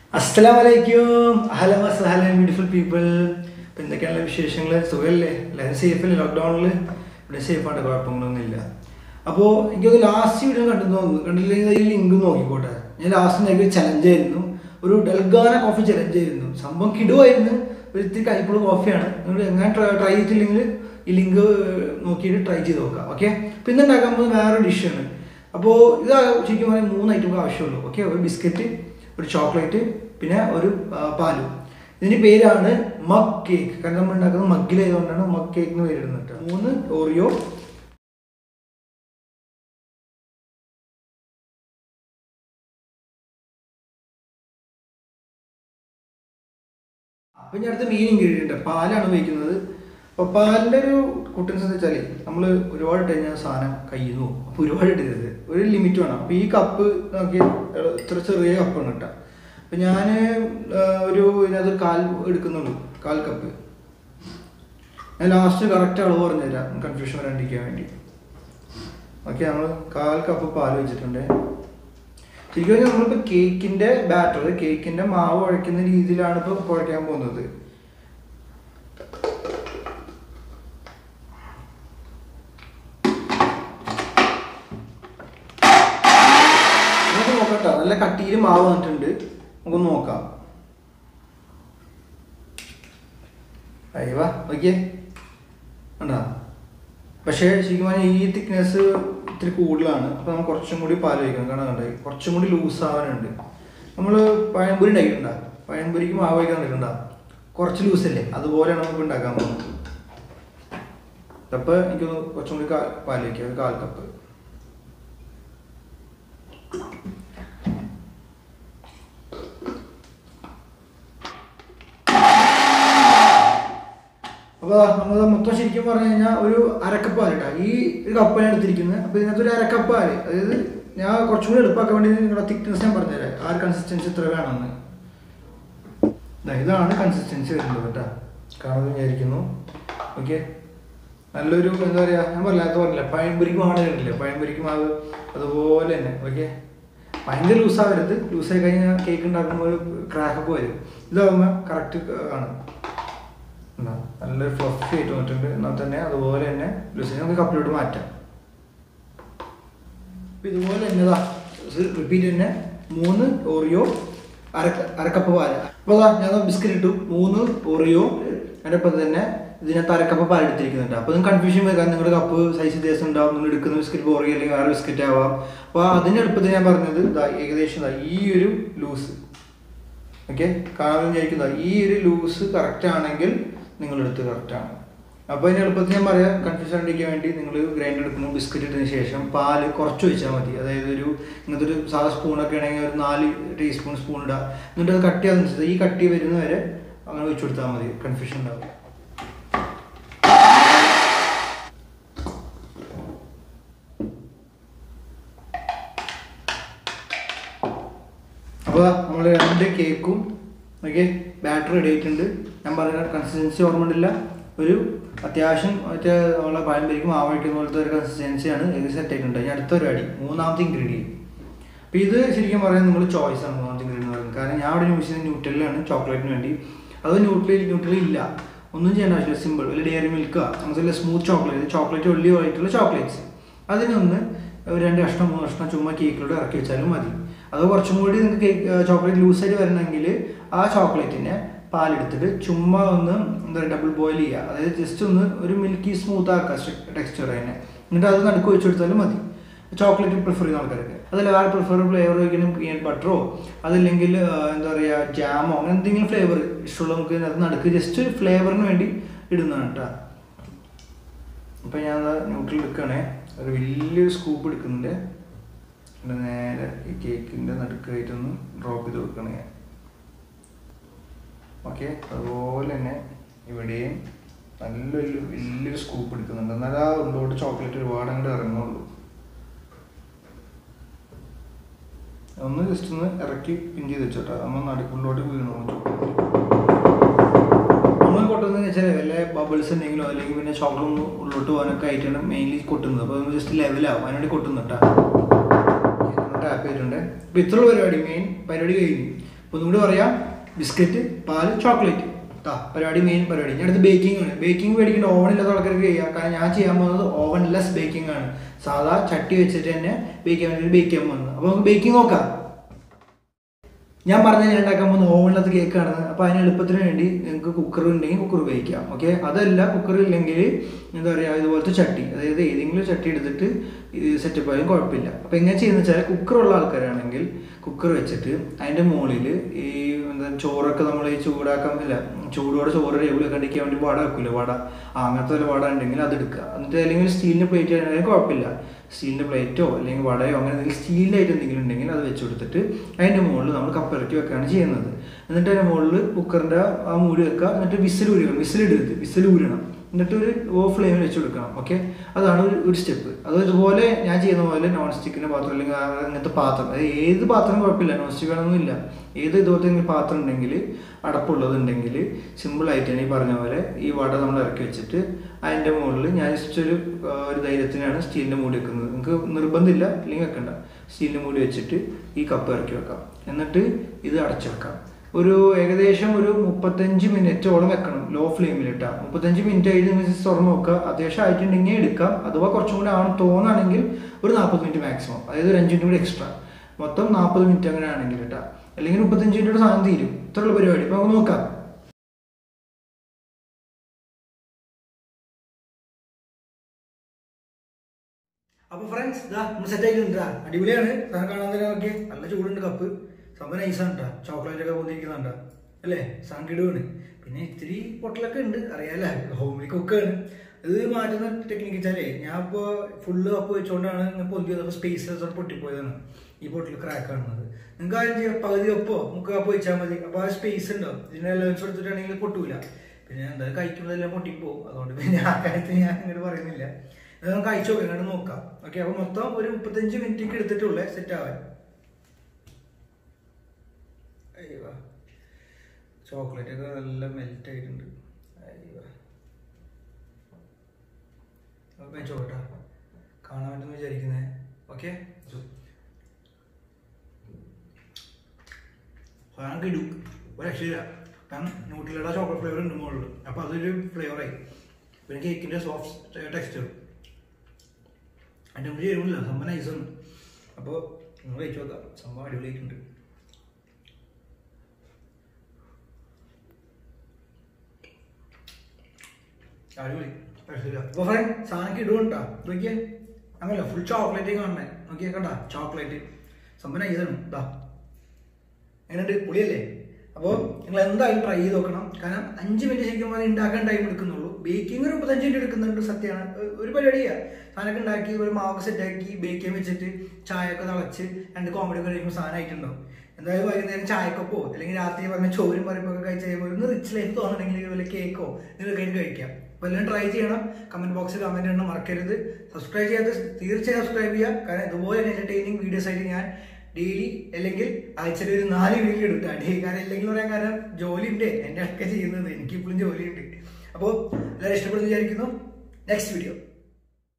അസ്സലാം വലൈക്കും hello hello beautiful people ഇപ്പം എന്തൊക്കെയാണ് വിശേഷങ്ങൾ സുഖമല്ലേ എല്ലാവരും സേഫ് അല്ലേ ലോക്ക്ഡൗണിൽ ഇവിടെ സേഫാണ് കുഴപ്പങ്ങളൊന്നുമില്ല അപ്പോൾ എനിക്കത് ലാസ്റ്റ് വീഡിയോ കണ്ടു തോന്നുന്നു കണ്ടില്ലെങ്കിൽ ഈ ലിങ്ക് നോക്കിക്കോട്ടെ ഞാൻ ലാസ്റ്റ് എനിക്ക് ചലഞ്ച് ആയിരുന്നു ഒരു ഡൽഗാന കോഫി ചലഞ്ച് ആയിരുന്നു സംഭവം കിടുവായിരുന്നു ഒരു ഇത്തിരി കൈപ്പുള്ള കോഫിയാണ് നിങ്ങൾ എങ്ങനെ ട്രൈ ചെയ്തിട്ടില്ലെങ്കിൽ ഈ ലിങ്ക് നോക്കിയിട്ട് ട്രൈ ചെയ്ത് നോക്കാം ഓക്കെ പിന്നെ ഉണ്ടാക്കാൻ പോകുന്നത് വേറെ ഡിഷാണ് അപ്പോൾ ഇത് ശരിക്കും പറഞ്ഞാൽ മൂന്ന് ഐറ്റം ആവശ്യമുള്ളൂ ഓക്കെ ഒരു ബിസ്ക്കറ്റ് ഒരു ചോക്ലേറ്റ് പിന്നെ ഒരു ആ, പാലും ഇതിന്റെ പേരാണ് മഗ് കേക്ക് കാരണം നമ്മൾ ഉണ്ടാക്കുന്നത് മഗ്ഗിലായതുകൊണ്ടാണ് മഗ് കേക്ക് എന്ന് പേരിടുന്നത് കേട്ടോ. മൂന്ന് ഓറിയോ അപ്പൊ ഞാൻ അടുത്ത മെയിൻ ഇൻഗ്രീഡിയൻറ്റ് പാലാണ് ഉപയോഗിക്കുന്നത് അപ്പൊ പാലിന്റെ ഒരു കുട്ടൻസ് എന്ന് വെച്ചാൽ നമ്മൾ ഒരുപാട് ഇട്ട് കഴിഞ്ഞാൽ സാധനം കയ്യിൽ നിന്ന് പോകും അപ്പൊ ഒരുപാട് ഇടരുത് ഒരു ലിമിറ്റ് വേണം അപ്പൊ ഈ കപ്പ് നോക്കി ഇത്ര ചെറിയ കപ്പാണ് കേട്ടോ അപ്പൊ ഞാൻ ഒരു ഇതിനകത്ത് കാൽ എടുക്കുന്നുള്ളൂ കാൽ കപ്പ് ഞാൻ ലാസ്റ്റ് കറക്റ്റ് അളവ് പറഞ്ഞുതരാം കൺഫ്യൂഷൻ വരാണ്ടിരിക്കാൻ വേണ്ടി ഓക്കെ നമ്മൾ കാൽ കപ്പ് പാൽ വെച്ചിട്ടുണ്ട് ശരിക്കും പറഞ്ഞാൽ നമ്മളിപ്പോൾ കേക്കിന്റെ ബാറ്റർ കേക്കിന്റെ മാവ് കുഴക്കുന്ന രീതിയിലാണ് ഇപ്പോൾ കുഴക്കാൻ പോകുന്നത് നമുക്ക് നോക്കട്ടോ നല്ല കട്ടിയിൽ മാവ് വന്നിട്ടുണ്ട് നമുക്ക് നോക്കാം അയ്യവാ ഓക്കെ കണ്ടാ പക്ഷേ ശരിക്കും പറഞ്ഞാൽ ഈ തിക്നെസ് ഇത്തിരി കൂടുതലാണ് അപ്പോൾ നമ്മൾ കുറച്ചും കൂടി പാൽ വയ്ക്കണം കാരണം കണ്ടേ കുറച്ചും കൂടി ലൂസ് ആവാനുണ്ട് നമ്മൾ പഴംപൊരി ഉണ്ടാക്കിയിട്ടുണ്ടാ പഴംപൊരിക്ക് മാവ് വയ്ക്കാൻ ഉണ്ടാ കുറച്ച് ലൂസ് അല്ലേ അതുപോലെയാണ് നമുക്ക് ഉണ്ടാക്കാൻ പോകുന്നത് അപ്പോൾ എനിക്ക് കുറച്ചും കൂടി കാ- പാൽ വയ്ക്കുക ഒരു കാൽ കപ്പ് അപ്പോൾ നമ്മൾ മൊത്തം ശരിക്കും പറഞ്ഞു കഴിഞ്ഞാൽ ഒരു അരക്കപ്പ് പാൽ കേട്ടോ ഈ ഒരു കപ്പാണ് എടുത്തിരിക്കുന്നത് അപ്പോൾ ഇതിനകത്ത് ഒരു അരക്കപ്പ് പാല് അതായത് ഞാൻ കുറച്ചും കൂടി എളുപ്പമാക്കാൻ വേണ്ടി നിങ്ങളുടെ തിക്നെസ് ഞാൻ പറഞ്ഞുതരാം ആ ഒരു കൺസിസ്റ്റൻസി ഇത്ര വേണമെന്ന് ദാ ഇതാണ് കൺസിസ്റ്റൻസി വരുന്നത് കേട്ടോ കാണുമെന്ന് വിചാരിക്കുന്നു ഓക്കെ നല്ലൊരു എന്താ പറയുക ഞാൻ പറയാത്ത പറഞ്ഞില്ല പഴംപൊരിക്ക് മാവ് കണ്ടില്ല പഴംപൊരിക്ക് മാവ് അതുപോലെ തന്നെ ഓക്കെ ഭയങ്കര ലൂസാവരുത് ലൂസായി കഴിഞ്ഞാൽ കേക്ക് ഉണ്ടാക്കുമ്പോൾ ഒരു ക്രാക്കൊക്കെ വരും ഇതാകുമ്പോൾ കറക്റ്റ് ആണ് എന്താ നല്ലൊരു ഫ്ലഫി ആയിട്ട് വന്നിട്ടുണ്ട് എന്നാൽ തന്നെ അതുപോലെ തന്നെ ലൂസിനെ നമുക്ക് കപ്പിലോട്ട് മാറ്റാം അപ്പൊ ഇതുപോലെ തന്നെ റിപ്പീറ്റ് തന്നെ മൂന്ന് ഓറിയോ അര അരക്കപ്പ് പാല് അപ്പോൾ അതാ ഞാൻ ബിസ്ക്കറ്റ് ഇട്ടു മൂന്ന് ഓറിയോ അതിൻ്റെ ഒപ്പം തന്നെ ഇതിനകത്ത് അരക്കപ്പ് പാൽ എടുത്തിരിക്കുന്നുണ്ട് അപ്പോൾ നിങ്ങൾക്ക് കൺഫ്യൂഷൻ വരാൻ നിങ്ങളുടെ കപ്പ് സൈസ് വ്യത്യാസം ഉണ്ടാവും നിങ്ങൾ എടുക്കുന്ന ബിസ്ക്കറ്റ് ഓറിയോ അല്ലെങ്കിൽ വേറെ ബിസ്ക്കറ്റ് ആവാം അപ്പോൾ അതിൻ്റെ എളുപ്പത്തിൽ ഞാൻ പറഞ്ഞത് ഇതാ ഏകദേശം ഇതാ ഈ ഒരു ലൂസ് ഓക്കെ കാണാൻ വിചാരിക്കുന്ന ഈ ഒരു ലൂസ് കറക്റ്റ് ആണെങ്കിൽ നിങ്ങളെടുത്ത് കറക്റ്റ് ആണ് അപ്പോൾ അതിന് എളുപ്പത്തിൽ ഞാൻ പറയാം കൺഫ്യൂഷൻ ആണ്ടിരിക്കാൻ വേണ്ടി നിങ്ങൾ ഗ്രൈൻഡർ എടുക്കുമ്പോൾ ബിസ്ക്കറ്റ് ഇട്ടതിന് ശേഷം പാല് കുറച്ച് ഒഴിച്ചാൽ മതി അതായത് ഒരു ഇങ്ങനത്തെ ഒരു സാധാ സ്പൂണൊക്കെ ആണെങ്കിൽ ഒരു നാല് ടീസ്പൂൺ സ്പൂൺ ഇടുക എന്നിട്ട് അത് കട്ടി ആകുന്ന ഈ കട്ടി വരുന്നവരെ അങ്ങനെ ഒഴിച്ചു കൊടുത്താൽ മതി കൺഫ്യൂഷൻ ഉണ്ടാവും അപ്പോൾ നമ്മൾ രണ്ട് കേക്കും ഓക്കെ ബാറ്റർ റെഡി ആയിട്ടുണ്ട് ഞാൻ പറയുന്ന കൺസിസ്റ്റൻസി ഓർമ്മയില്ല ഒരു അത്യാവശ്യം മറ്റേ നമ്മളെ പഴംപരിക്ക് മാവ് കഴിക്കുന്ന പോലത്തെ ഒരു കൺസിസ്റ്റൻസിയാണ് ഏകദേശം സെറ്റ് ആയിട്ടുണ്ട് ഇനി അടുത്ത പരിപാടി മൂന്നാമത്തെ ഇൻഗ്രീഡിയൻറ്റ് അപ്പോൾ ഇത് ശരിക്കും പറയാൻ നിങ്ങൾ ചോയ്സ് ആണ് മൂന്നാമത്തെ ഇൻഗ്രീഡിയൻ പറയുന്നത് കാരണം ഞാൻ അവിടെ യൂസ് ചെയ്യുന്നത് ന്യൂട്രലാണ് ചോക്ലേറ്റിന് വേണ്ടി അത് ന്യൂട്രൽ ന്യൂട്രൽ ഇല്ല ഒന്നും ചെയ്യേണ്ട ആവശ്യമില്ല സിമ്പിൾ ഒരു ഡയറി മിൽക്ക് അങ്ങനത്തെ സ്മൂത്ത് ചോക്ലേറ്റ് ചോക്ലേറ്റ് ഒള്ളി ആയിട്ടുള്ള ചോക്ലേറ്റ്സ് അതിനൊന്ന് ഒരു രണ്ട് കഷ്ണം മൂന്ന് കഷ്ണം ചുമ്മാ കേക്കിലൂടെ ഇറക്കി വെച്ചാലും മതി അത് കുറച്ചും കൂടി നിങ്ങൾക്ക് കേക്ക് ചോക്ലേറ്റ് ലൂസായിട്ട് വരണമെങ്കിൽ ആ ചോക്ലേറ്റിനെ പാലെടുത്തിട്ട് ചുമ്മാ ഒന്ന് എന്താ പറയുക ഡബിൾ ബോയിൽ ചെയ്യുക അതായത് ജസ്റ്റ് ഒന്ന് ഒരു മിൽക്കി സ്മൂത്ത് ആക്കുക ടെക്സ്ചർ അതിനെ എന്നിട്ട് അത് നടുക്ക് വെച്ച് കൊടുത്താലും മതി ചോക്ലേറ്റ് പ്രിഫർ ചെയ്യുന്ന ആൾക്കാർക്ക് അതല്ല വേറെ പ്രിഫർ ഫ്ലേവർ വയ്ക്കണം പീനട്ട് ബട്ടറോ അതല്ലെങ്കിൽ ആ, എന്താ പറയുക ജാമോ അങ്ങനെ എന്തെങ്കിലും ഫ്ലേവർ ഇഷ്ടമുള്ള നമുക്ക് അതിനകത്ത് നടുക്ക് ജസ്റ്റ് ഒരു ഫ്ലേവറിന് വേണ്ടി ഇടുന്നതാണ് കേട്ടോ അപ്പം ഞാൻ ന്യൂട്രൽ എടുക്കുകയാണേ ഒരു വലിയൊരു സ്കൂപ്പ് എടുക്കുന്നുണ്ട് എന്നിട്ട് നേരെ ഈ കേക്കിൻ്റെ നടുക്കായിട്ടൊന്ന് ഡ്രോപ്പ് ചെയ്ത് വെക്കണേ ഞാൻ ഓക്കെ അതുപോലെ തന്നെ ഇവിടെയും നല്ലൊരു വലിയൊരു സ്കൂപ്പ് എടുക്കുന്നുണ്ട് എന്നാൽ ആ ഉള്ളോട്ട് ചോക്ലേറ്റ് ഒരുപാട് അങ്ങോട്ട് ഇറങ്ങുള്ളൂ ഒന്ന് ജസ്റ്റ് ഒന്ന് ഇറക്കി പിൻ ചെയ്ത് വെച്ചോട്ടെ നമ്മൾ നടുക്കുള്ളോട്ട് വീണു നമ്മൾ കൊട്ടുന്നത് വെച്ചാൽ വല്ല ബബിൾസ് എന്തെങ്കിലും അല്ലെങ്കിൽ പിന്നെ ചോക്ലേറ്റ് ഒന്ന് ഉള്ളോട്ട് പോകാനൊക്കെ ആയിട്ടാണ് മെയിൻലി കൊട്ടുന്നത് അപ്പോൾ നമ്മൾ ജസ്റ്റ് ലെവലാവും അതിനുവേണ്ടി കൊട്ടുന്നു കേട്ടോ ടാപ്പ് ചെയ്തിട്ടുണ്ട് അപ്പോൾ ഇത്രയുള്ള പരിപാടി മെയിൻ പരിപാടി കഴിഞ്ഞു ഒന്നും കൂടി പറയാം ബിസ്ക്കറ്റ് പാല് ചോക്ലേറ്റ് ആ പരിപാടി മെയിൻ പരിപാടി ഞാൻ അടുത്ത് ബേക്കിംഗ് ആണ് ബേക്കിംഗ് മേടിക്കേണ്ട ഓവൻ ഇല്ലാത്ത ആൾക്കാർക്ക് ചെയ്യാം കാരണം ഞാൻ ചെയ്യാൻ പോകുന്നത് ഓവൻ ലെസ് ബേക്കിംഗ് ആണ് സാധാ ചട്ടി വെച്ചിട്ട് തന്നെ ബേക്ക് ചെയ്യാൻ വേണ്ടി ബേക്ക് ചെയ്യാൻ പോകുന്നത് അപ്പോൾ നമുക്ക് ബേക്കിംഗ് നോക്കാം ഞാൻ പറഞ്ഞ ഞാൻ ഉണ്ടാക്കാൻ പോകുന്ന ഓവനിലത്ത് കേക്കാണ് അപ്പോൾ അതിന് എളുപ്പത്തിന് വേണ്ടി നിങ്ങൾക്ക് കുക്കർ ഉണ്ടെങ്കിൽ കുക്കർ ഉപയോഗിക്കാം ഓക്കെ അതല്ല കുക്കർ ഇല്ലെങ്കിൽ എന്താ പറയുക ഇതുപോലത്തെ ചട്ടി അതായത് ഏതെങ്കിലും ചട്ടി എടുത്തിട്ട് ഇത് സെറ്റപ്പ് ആയാലും കുഴപ്പമില്ല അപ്പോൾ എങ്ങനെ ചെയ്യുന്നത് വെച്ചാൽ കുക്കറുള്ള ആൾക്കാരാണെങ്കിൽ കുക്കർ വെച്ചിട്ട് അതിൻ്റെ മുകളിൽ ഈ എന്താ ചോറൊക്കെ നമ്മൾ ഈ ചൂടാക്കാൻ ഇല്ല ചൂടോടെ ചോറ് ടേബിൾ കണ്ടിക്കാൻ വേണ്ടി വട വെക്കില്ല വട ആ, അങ്ങനത്തെ വല്ല വട ഉണ്ടെങ്കിൽ അത് എടുക്കുക എന്നിട്ട് അല്ലെങ്കിൽ സ്റ്റീലിൻ്റെ പ്ലേറ്റ് ആണെങ്കിൽ കുഴപ്പമില്ല സ്റ്റീലിൻ്റെ പ്ലേറ്റോ അല്ലെങ്കിൽ വടയോ അങ്ങനെ എന്തെങ്കിലും സ്റ്റീലിൻ്റെ ആയിട്ട് എന്തെങ്കിലും ഉണ്ടെങ്കിൽ അത് വെച്ച് കൊടുത്തിട്ട് അതിൻ്റെ മുകളിൽ നമ്മൾ കപ്പിറക്കി വെക്കുകയാണ് ചെയ്യുന്നത് എന്നിട്ട് അതിൻ്റെ മുകളിൽ കുക്കറിൻ്റെ ആ മൂടി വെക്കുക എന്നിട്ട് വിസിൽ ഊരിക്കണം വിസിൽ ഇടരുത് വിസിൽ ഊരണം എന്നിട്ട് ഒരു ഓ ഫ്ലെയിമിൽ വെച്ച് കൊടുക്കണം ഓക്കെ അതാണ് ഒരു ഒരു സ്റ്റെപ്പ് അത് ഇതുപോലെ ഞാൻ ചെയ്യുന്ന പോലെ നോൺ സ്റ്റിക്കിൻ്റെ പാത്രം അല്ലെങ്കിൽ ആ അങ്ങനത്തെ പാത്രം അത് ഏത് പാത്രം കുഴപ്പമില്ല നോൺ സ്റ്റിക്ക് വേണമെന്നില്ല ഏത് ഇതുപോലത്തെ എന്തെങ്കിലും പാത്രം ഉണ്ടെങ്കിൽ അടപ്പുള്ളതുണ്ടെങ്കിൽ സിമ്പിളായിട്ട് ഈ പറഞ്ഞ പോലെ ഈ വട നമ്മൾ ഇറക്കി വെച്ചിട്ട് അതിൻ്റെ മുകളിൽ ഞാൻ ജസ്റ്റ് ഒരു ആ, ഒരു ധൈര്യത്തിനാണ് സ്റ്റീലിൻ്റെ മൂടി വെക്കുന്നത് നിങ്ങൾക്ക് നിർബന്ധമില്ല അല്ലെങ്കിൽ വെക്കണ്ട സ്റ്റീലിൻ്റെ മൂടി വെച്ചിട്ട് ഈ കപ്പ് ഇറക്കി വെക്കാം എന്നിട്ട് ഇത് അടച്ചു വെക്കാം ഒരു ഏകദേശം ഒരു മുപ്പത്തഞ്ച് മിനിറ്റോളം വെക്കണം ലോ ഫ്ലെയിമിൽ ഇട്ടാൽ മുപ്പത്തഞ്ച് മിനിറ്റ് ആയിട്ട് നിങ്ങൾ തുറന്ന് നോക്കുക അത്യാവശ്യം ആയിട്ടുണ്ടെങ്കിൽ എടുക്കാം അഥവാ കുറച്ചും കൂടി ആണ് തോന്നുകയാണെങ്കിൽ ഒരു നാൽപ്പത് മിനിറ്റ് മാക്സിമം അതായത് ഒരു അഞ്ച് മിനിറ്റ് കൂടി എക്സ്ട്രാ മൊത്തം നാൽപ്പത് മിനിറ്റ് അങ്ങനെ ആണെങ്കിൽ ഇട്ടാ അല്ലെങ്കിൽ മുപ്പത്തഞ്ച് മിനിറ്റ് സാധനം തീരും ഇത്രയുള്ള പരിപാടി അപ്പോൾ നമുക്ക് നോക്കാം അപ്പൊ ഫ്രണ്ട്സ് ഇതാ നമ്മൾ സെറ്റ് ആയിട്ടുണ്ടാ അടിപൊളിയാണ് സാധനം കാണാൻ തന്നെ നോക്കിയേ നല്ല ചൂടുണ്ട് കപ്പ് സംഭവം നൈസാണ് കേട്ടോ ചോക്ലേറ്റ് ഒക്കെ പോന്നിരിക്കുന്നുണ്ടാ അല്ലേ സാങ്കിടുവാണ് പിന്നെ ഇത്തിരി പൊട്ടലൊക്കെ ഉണ്ട് അറിയാലേ ഹോംലി കുക്കാണ് ഇത് മാറ്റുന്ന ടെക്നിക്ക് വെച്ചാലേ ഞാൻ ഇപ്പോൾ ഫുള്ള് കപ്പ് വെച്ചുകൊണ്ടാണ് ഇങ്ങനെ പൊന്തിയത് അപ്പോൾ സ്പേസ് പൊട്ടിപ്പോയതാണ് ഈ പൊട്ടിൽ ക്രാക്ക് കാണുന്നത് നിങ്ങൾക്ക് ആരും ചെയ്യാം പകുതി കപ്പോ മുക്കാൽ കപ്പ് വെച്ചാൽ മതി അപ്പോൾ ആ സ്പേസ് ഉണ്ടാവും ഇതിനെ അലവൻസ് എടുത്തിട്ടാണെങ്കിൽ പൊട്ടൂല പിന്നെ എന്തായാലും കഴിക്കുമ്പോഴെല്ലാം പൊട്ടിപ്പോവും അതുകൊണ്ട് പിന്നെ ആ കാര്യത്തിൽ ഞാൻ ഇങ്ങോട്ട് പറയുന്നില്ല ഇത് നമുക്ക് അയച്ചു നോക്കാം ഇങ്ങോട്ട് നോക്കാം ഓക്കെ അപ്പോൾ മൊത്തം ഒരു മുപ്പത്തഞ്ച് മിനിറ്റ് എടുത്തിട്ടുള്ളേ സെറ്റ് ആവാൻ അയ്യോ ചോക്ലേറ്റ് ഒക്കെ നല്ല മെൽറ്റ് ആയിട്ടുണ്ട് അയ്യോ അപ്പോൾ വെച്ചോട്ടാ കാണാൻ പറ്റുമെന്ന് വിചാരിക്കുന്നേ ഓക്കെ സാധനം കിടും ഒരു രക്ഷയില്ല കാരണം ന്യൂട്രിലയുടെ ചോക്ലേറ്റ് ഫ്ലേവർ ഉണ്ട് മുകളിൽ അപ്പോൾ അതൊരു ഫ്ലേവറായി പിന്നെ കേക്കിൻ്റെ സോഫ്റ്റ് ടെക്സ്ചർ അതിൻ്റെ നമുക്ക് ചേരുന്നില്ല സംഭവം നൈസാണ് അപ്പോൾ നിങ്ങൾ കഴിച്ചു നോക്കാം സംഭവം അടിപൊളിയായിട്ടുണ്ട് അടിപൊളി അപ്പോൾ ഫ്രണ്ട് സാധനം ഇടുകൊണ്ടാ നോക്കിയേ അങ്ങനല്ല ഫുൾ ചോക്ലേറ്റ് കാണണേ നോക്കിയേ കണ്ട ചോക്ലേറ്റ് സംഭവം നൈസാണ് ഇതാ എങ്ങനെയുണ്ട് പൊളിയല്ലേ അപ്പോൾ നിങ്ങൾ എന്തായാലും ട്രൈ ചെയ്ത് നോക്കണം കാരണം അഞ്ച് മിനിറ്റ് ശരിക്കും പറഞ്ഞാൽ ഉണ്ടാക്കാൻ ടൈം എടുക്കുന്നുള്ളൂ ബേക്കിംഗ് ഒരു മുപ്പത്തഞ്ച് മിനിറ്റ് എടുക്കുന്നുണ്ട് സത്യമാണ് ഏർ ഒരു പരിപാടിയാ സാധനമൊക്കെ ഉണ്ടാക്കി ഒരു മാവ് സെറ്റാക്കി ബേക്ക് ചെയ്യാൻ വെച്ചിട്ട് ചായയൊക്കെ തിളച്ച് രണ്ട് കോമഡി ഒക്കെ കഴിക്കുമ്പോൾ സാധനം ആയിട്ടുണ്ടാവും എന്തായാലും വൈകുന്നേരം ചായക്കൊപ്പോ അല്ലെങ്കിൽ രാത്രി പറഞ്ഞ ചോരും പരിപ്പൊക്കെ കഴിച്ച് കഴിയുമ്പോൾ ഒന്ന് റിച്ച് ലൈഫ് തോന്നണമെങ്കിൽ വല്ല കേക്കോ നിങ്ങൾക്ക് അതിന് കഴിക്കാം അപ്പോൾ എല്ലാം ട്രൈ ചെയ്യണം കമന്റ് ബോക്സിൽ കമന്റ് ചെയ്യണം മറക്കരുത് സബ്സ്ക്രൈബ് ചെയ്യാത്ത തീർച്ചയായും സബ്സ്ക്രൈബ് ചെയ്യുക കാരണം ഇതുപോലെ എന്റർടൈനിങ് വീഡിയോസ് ആയിട്ട് ഞാൻ ഡെയിലി അല്ലെങ്കിൽ ആഴ്ചയിൽ ഒരു നാല് വീഡിയോ എടുക്കാം ഡെയിലി കാരണം അല്ലെങ്കിൽ പറയാൻ കാരണം ജോലി ഉണ്ട് എൻ്റെ ഒക്കെ ചെയ്യുന്നത് എനിക്കിപ്പോഴും ജോലിയുണ്ട് അപ്പോൾ എല്ലാവരും ഇഷ്ടപ്പെടുന്നു വിചാരിക്കുന്നു നെക്സ്റ്റ് വീഡിയോ